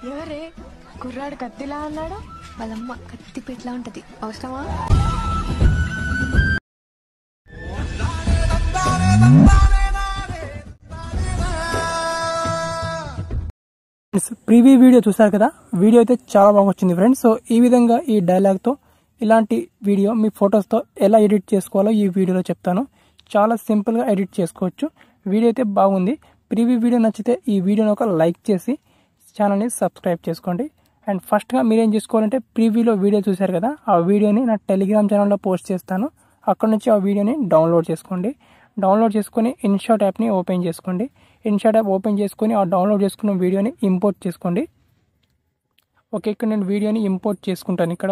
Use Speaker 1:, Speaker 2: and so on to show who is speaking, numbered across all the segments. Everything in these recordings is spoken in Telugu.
Speaker 1: ఎవరే కుర్రాడు కత్తిలా అన్నాడు
Speaker 2: వాళ్ళమ్మ కత్తి పెట్లా ఉంటది అవసరమా
Speaker 3: ఫ్రెండ్స్ ప్రీవ్యూ వీడియో చూసారు కదా వీడియో అయితే చాలా బాగా వచ్చింది ఫ్రెండ్స్ సో ఈ విధంగా ఈ డైలాగ్తో ఇలాంటి వీడియో మీ ఫొటోస్తో ఎలా ఎడిట్ చేసుకోవాలో ఈ వీడియోలో చెప్తాను చాలా సింపుల్గా ఎడిట్ చేసుకోవచ్చు వీడియో అయితే బాగుంది ప్రీవ్యూ వీడియో నచ్చితే ఈ వీడియోని ఒక లైక్ చేసి ఛానల్ని సబ్స్క్రైబ్ చేసుకోండి అండ్ ఫస్ట్గా మీరేం చేసుకోవాలంటే ప్రీవ్యూలో వీడియో చూశారు కదా ఆ వీడియోని నా టెలిగ్రామ్ ఛానల్లో పోస్ట్ చేస్తాను అక్కడ నుంచి ఆ వీడియోని డౌన్లోడ్ చేసుకోండి డౌన్లోడ్ చేసుకొని ఇన్షాట్ యాప్ని ఓపెన్ చేసుకోండి ఇన్షాట్ యాప్ ఓపెన్ చేసుకొని ఆ డౌన్లోడ్ చేసుకున్న వీడియోని ఇంపోర్ట్ చేసుకోండి ఓకే ఇక్కడ నేను వీడియోని ఇంపోర్ట్ చేసుకుంటాను ఇక్కడ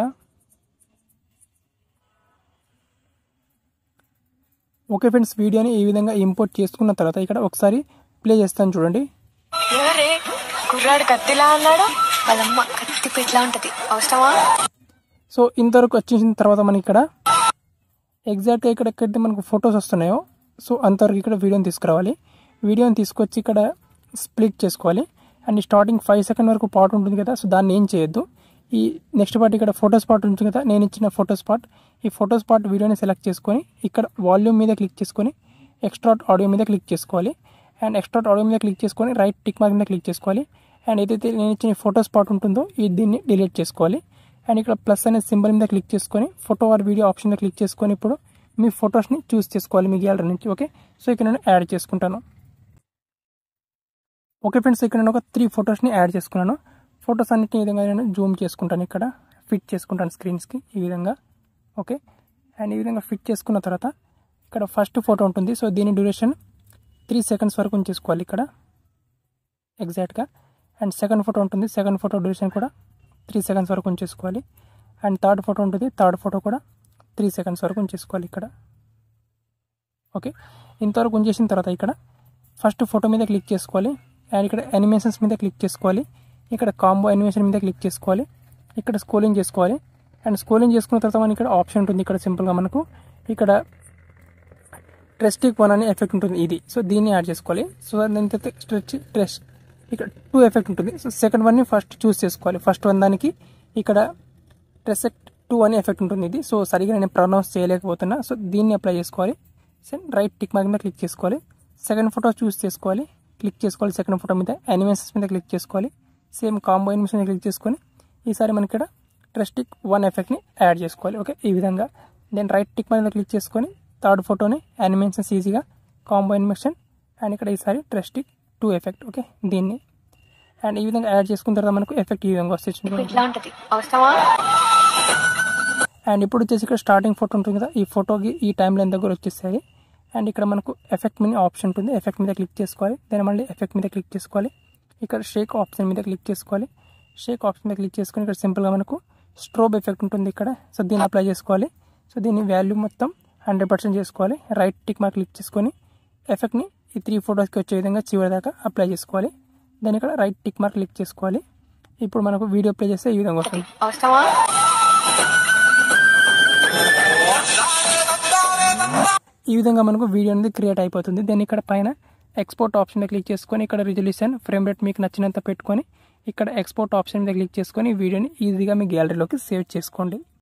Speaker 3: ఓకే ఫ్రెండ్స్ వీడియోని ఈ విధంగా ఇంపోర్ట్ చేసుకున్న తర్వాత ఇక్కడ ఒకసారి ప్లే చేస్తాను చూడండి
Speaker 1: ఎవరే కుర్రాడు కత్తిలా అన్నాడు
Speaker 2: వాళ్ళమ్మ కత్తి పెట్లా ఉంటది అవసరమా
Speaker 3: సో ఇంతవరకు వచ్చేసిన తర్వాత మనకి ఇక్కడ ఎగ్జాక్ట్గా ఇక్కడ ఎక్కడైతే మనకు ఫొటోస్ వస్తున్నాయో సో అంతవరకు ఇక్కడ వీడియోని తీసుకురావాలి వీడియోని తీసుకొచ్చి ఇక్కడ స్ప్లిట్ చేసుకోవాలి అండ్ స్టార్టింగ్ ఫైవ్ సెకండ్ వరకు పార్ట్ ఉంటుంది కదా సో దాన్ని ఏం చేయొద్దు ఈ నెక్స్ట్ పార్ట్ ఇక్కడ ఫోటోస్ పార్ట్ ఉంటుంది కదా నేను ఇచ్చిన ఫోటోస్ పార్ట్ ఈ ఫోటోస్ పార్ట్ వీడియోని సెలెక్ట్ చేసుకొని ఇక్కడ వాల్యూమ్ మీద క్లిక్ చేసుకొని ఎక్స్ట్రా ఆడియో మీద క్లిక్ చేసుకోవాలి అండ్ ఎక్స్ట్రా ఆడియో మీద క్లిక్ చేసుకొని రైట్ టిక్ మార్క్ మీద క్లిక్ చేసుకోవాలి అండ్ ఏదైతే నేను ఇచ్చిన ఫోటోస్ పార్ట్ ఉంటుందో ఈ దీన్ని డిలీట్ చేసుకోవాలి అండ్ ఇక్కడ ప్లస్ అనే సింబల్ మీద క్లిక్ చేసుకొని ఫోటో ఆర్ వీడియో ఆప్షన్ మీద క్లిక్ చేసుకొని ఇప్పుడు మీ ఫొటోస్ని చూస్ చేసుకోవాలి మీ గ్యాలరీ నుంచి ఓకే సో ఇక్కడ నేను యాడ్ చేసుకుంటాను ఓకే ఫ్రెండ్స్ ఇక్కడ నేను ఒక త్రీ ఫొటోస్ని యాడ్ చేసుకున్నాను ఫొటోస్ అన్నిటిని ఈ విధంగా నేను జూమ్ చేసుకుంటాను ఇక్కడ ఫిట్ చేసుకుంటాను స్క్రీన్స్కి ఈ విధంగా ఓకే అండ్ ఈ విధంగా ఫిట్ చేసుకున్న తర్వాత ఇక్కడ ఫస్ట్ ఫోటో ఉంటుంది సో దీని డ్యూరేషన్ త్రీ సెకండ్స్ వరకు ఉంచేసుకోవాలి ఇక్కడ ఎగ్జాక్ట్గా అండ్ సెకండ్ ఫోటో ఉంటుంది సెకండ్ ఫోటో డ్యూరేషన్ కూడా త్రీ సెకండ్స్ వరకు ఉంచేసుకోవాలి అండ్ థర్డ్ ఫోటో ఉంటుంది థర్డ్ ఫోటో కూడా త్రీ సెకండ్స్ వరకు ఉంచేసుకోవాలి ఇక్కడ ఓకే ఇంతవరకు ఉంచేసిన తర్వాత ఇక్కడ ఫస్ట్ ఫోటో మీద క్లిక్ చేసుకోవాలి అండ్ ఇక్కడ యానిమేషన్స్ మీద క్లిక్ చేసుకోవాలి ఇక్కడ కాంబో యానిమేషన్ మీద క్లిక్ చేసుకోవాలి ఇక్కడ స్కోలింగ్ చేసుకోవాలి అండ్ స్కోలింగ్ చేసుకున్న తర్వాత మనకి ఇక్కడ ఆప్షన్ ఉంటుంది ఇక్కడ సింపుల్గా మనకు ఇక్కడ ట్రెస్టిక్ వన్ అనే ఎఫెక్ట్ ఉంటుంది ఇది సో దీన్ని యాడ్ చేసుకోవాలి సో దాని తర్వాత స్ట్రెచ్ ట్రెస్ ఇక్కడ టూ ఎఫెక్ట్ ఉంటుంది సో సెకండ్ వన్ని ఫస్ట్ చూస్ చేసుకోవాలి ఫస్ట్ వన్ దానికి ఇక్కడ ట్రెసెక్ట్ టూ అనే ఎఫెక్ట్ ఉంటుంది ఇది సో సరిగా నేను ప్రొనౌన్స్ చేయలేకపోతున్నా సో దీన్ని అప్లై చేసుకోవాలి సో రైట్ టిక్ మార్క్ మీద క్లిక్ చేసుకోవాలి సెకండ్ ఫోటో చూస్ చేసుకోవాలి క్లిక్ చేసుకోవాలి సెకండ్ ఫోటో మీద యానిమేషన్స్ మీద క్లిక్ చేసుకోవాలి సేమ్ కాంబో యానిమేషన్ మీద క్లిక్ చేసుకొని ఈసారి మనకి ఇక్కడ ట్రెస్టిక్ వన్ ఎఫెక్ట్ని యాడ్ చేసుకోవాలి ఓకే ఈ విధంగా దెన్ రైట్ టిక్ మీద క్లిక్ చేసుకొని థర్డ్ ఫోటోని యానిమేషన్స్ ఈజీగా కాంబో యానిమేషన్ అండ్ ఇక్కడ ఈసారి ట్రెస్టిక్ టూ ఎఫెక్ట్ ఓకే దీన్ని అండ్ ఈ విధంగా యాడ్ చేసుకున్న తర్వాత మనకు ఎఫెక్ట్ ఈ విధంగా వస్తుంది
Speaker 2: పెట్లా ఉంటది అవసరమా
Speaker 3: అండ్ ఇప్పుడు వచ్చేసి ఇక్కడ స్టార్టింగ్ ఫోటో ఉంటుంది కదా ఈ ఫోటోకి ఈ టైం లైన్ దగ్గర వచ్చేసాయి అండ్ ఇక్కడ మనకు ఎఫెక్ట్ మీద ఆప్షన్ ఉంటుంది ఎఫెక్ట్ మీద క్లిక్ చేసుకోవాలి దాని మళ్ళీ ఎఫెక్ట్ మీద క్లిక్ చేసుకోవాలి ఇక్కడ షేక్ ఆప్షన్ మీద క్లిక్ చేసుకోవాలి షేక్ ఆప్షన్ మీద క్లిక్ చేసుకొని ఇక్కడ సింపుల్గా మనకు స్ట్రోబ్ ఎఫెక్ట్ ఉంటుంది ఇక్కడ సో దీన్ని అప్లై చేసుకోవాలి సో దీన్ని వాల్యూ మొత్తం హండ్రెడ్ పర్సెంట్ చేసుకోవాలి రైట్ టిక్ మార్క్ క్లిక్ చేసుకొని ఎఫెక్ట్ని ఈ త్రీ ఫోటోస్కి వచ్చే విధంగా చివరి దాకా అప్లై చేసుకోవాలి దాని ఇక్కడ రైట్ టిక్ మార్క్ క్లిక్ చేసుకోవాలి ఇప్పుడు మనకు వీడియో ప్లే చేస్తే ఈ విధంగా వస్తుంది
Speaker 2: అవసరమా
Speaker 3: ఈ విధంగా మనకు వీడియో అనేది క్రియేట్ అయిపోతుంది దాన్ని ఇక్కడ పైన ఎక్స్పోర్ట్ ఆప్షన్ మీద క్లిక్ చేసుకొని ఇక్కడ రిజల్యూషన్ ఫ్రేమ్ రేట్ మీకు నచ్చినంత పెట్టుకొని ఇక్కడ ఎక్స్పోర్ట్ ఆప్షన్ మీద క్లిక్ చేసుకొని వీడియోని ఈజీగా మీ గ్యాలరీలోకి సేవ్ చేసుకోండి